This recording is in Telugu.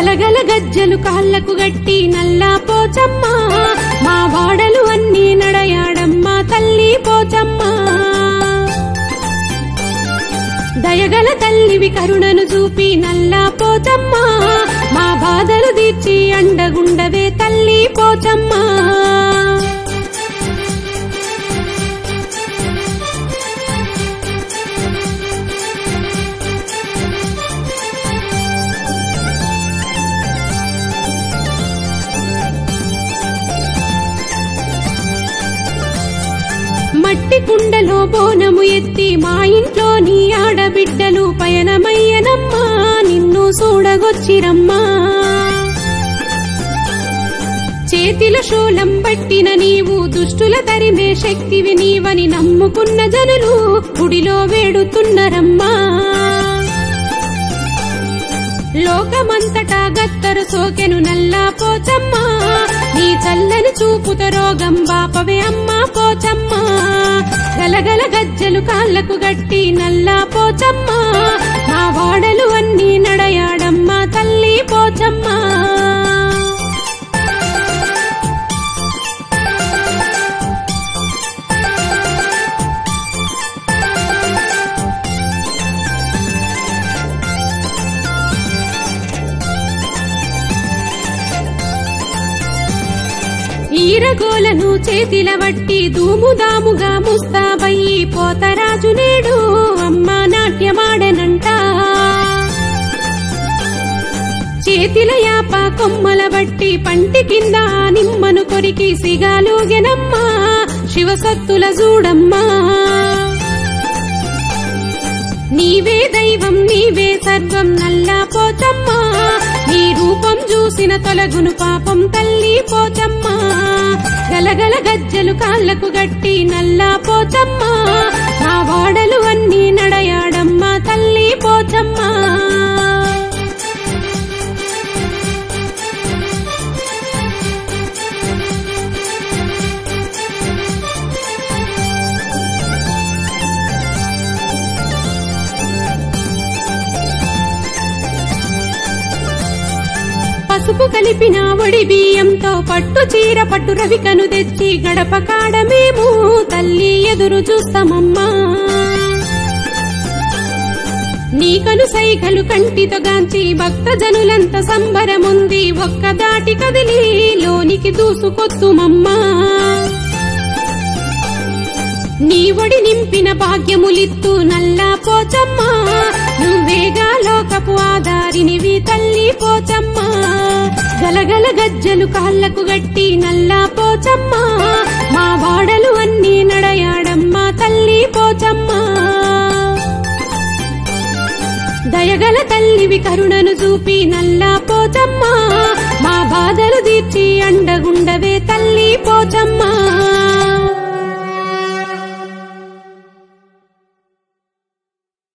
గలగల గజ్జలు కాళ్ళకు గట్టి నల్లా పోచమ్మ మా వాడలు అన్నీ నడయాడమ్మ తల్లి పోచమ్మ దయగల తల్లివి కరుణను చూపి నల్లా పోచమ్మ మా బాధలు తీర్చి అండగుండవే తల్లి పోచమ్మ మట్టి కుండలో బోనము ఎత్తి మా ఇంట్లోని ఆడబిడ్డలు పయనమయ్యనమ్మా నిన్ను చూడగొచ్చిరమ్మా చేతిలో శూలం పట్టిన నీవు దుష్టుల తరిమే శక్తివి నీవని నమ్ముకున్న జనులు గుడిలో వేడుతున్నరమ్మా లోకమంతటా గత్తరు సోకెను నల్లా పోచమ్మా నీ చల్లని చూపుత రోగం బాపవే అమ్మా పోచమ్మా గలగల గజ్జలు కాళ్ళకు గట్టి నల్లా పోచమ్మా నా వాడలు అన్నీ నడయాడమ్మా తల్లి పోచమ్మా ఈరగోలను చేతిల వట్టి దూముదాముగా ముస్తాబయ్యి పోతరాజు నేడు అమ్మ నాట్యమాడనంట చేతిల యాప కొమ్మల బట్టి పంటి కింద నిమ్మను కొరికి సిగాలోగెనమ్మా శివసత్తుల చూడమ్మా నీవే దైవం నీవే సర్వం నల్లా పోచమ్మా నీ రూపం చూసిన తొలగును పాపం తల్లి పోచమ్మా గలగల గజ్జలు కాళ్ళకు గట్టి నల్లా పోచమ్మా నా వాడలు అన్నీ నడయాడమ్మా తల్లి పోచమ్మా పసుపు కలిపిన ఒడి బియ్యంతో పట్టు చీర పట్టు రవికను తెచ్చి గడప కాడ మేము తల్లి ఎదురు చూస్తామమ్మా నీకను సైకలు కంటితో గాంచి భక్త జనులంత సంబరముంది ఒక్క దాటి కదిలి లోనికి దూసుకొత్తుమమ్మా నీ ఒడి నింపిన భాగ్యములిత్తు నల్లా పోచమ్మా నువ్వేగా లోకపు ఆధారినివి తల్లి పోచమ్మా గలగల గజ్జలు కాళ్ళకు గట్టి నల్లా పోచమ్మా మా వాడలు అన్నీ నడయాడమ్మా తల్లి పోచమ్మా దయగల తల్లివి కరుణను చూపి నల్లా పో